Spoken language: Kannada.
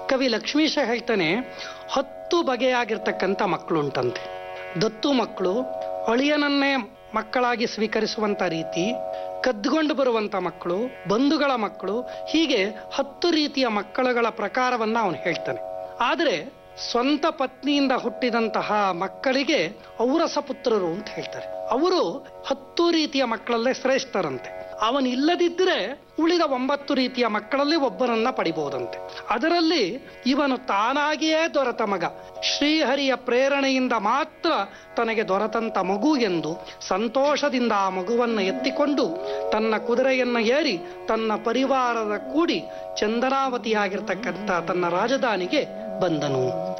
ಕವಿ ಲಕ್ಷ್ಮೀಶ ಹೇಳ್ತಾನೆ ಹತ್ತು ಬಗೆಯಾಗಿರ್ತಕ್ಕಂಥ ಮಕ್ಕಳುಂಟಂತೆ ದತ್ತು ಮಕ್ಕಳು ಅಳಿಯನನ್ನೇ ಮಕ್ಕಳಾಗಿ ಸ್ವೀಕರಿಸುವಂತ ರೀತಿ ಕದ್ದುಕೊಂಡು ಬರುವಂತ ಮಕ್ಕಳು ಬಂಧುಗಳ ಮಕ್ಕಳು ಹೀಗೆ ಹತ್ತು ರೀತಿಯ ಮಕ್ಕಳುಗಳ ಪ್ರಕಾರವನ್ನ ಅವನು ಹೇಳ್ತಾನೆ ಆದರೆ ಸ್ವಂತ ಪತ್ನಿಯಿಂದ ಹುಟ್ಟಿದಂತಹ ಮಕ್ಕಳಿಗೆ ಔರಸ ಪುತ್ರರು ಅಂತ ಹೇಳ್ತಾರೆ ಅವರು ಹತ್ತು ರೀತಿಯ ಮಕ್ಕಳಲ್ಲೇ ಶ್ರೇಷ್ಠರಂತೆ ಅವನಿಲ್ಲದಿದ್ದರೆ ಉಳಿದ ಒಂಬತ್ತು ರೀತಿಯ ಮಕ್ಕಳಲ್ಲಿ ಒಬ್ಬನನ್ನ ಪಡಿಬಹುದಂತೆ ಅದರಲ್ಲಿ ಇವನು ತಾನಾಗಿಯೇ ದೊರೆತ ಮಗ ಶ್ರೀಹರಿಯ ಪ್ರೇರಣೆಯಿಂದ ಮಾತ್ರ ತನಗೆ ದೊರೆತಂತ ಮಗು ಎಂದು ಸಂತೋಷದಿಂದ ಆ ಮಗುವನ್ನು ಎತ್ತಿಕೊಂಡು ತನ್ನ ಕುದುರೆಯನ್ನು ಏರಿ ತನ್ನ ಪರಿವಾರದ ಕೂಡಿ ಚಂದನಾವತಿಯಾಗಿರ್ತಕ್ಕಂಥ ತನ್ನ ರಾಜಧಾನಿಗೆ ಬಂದನು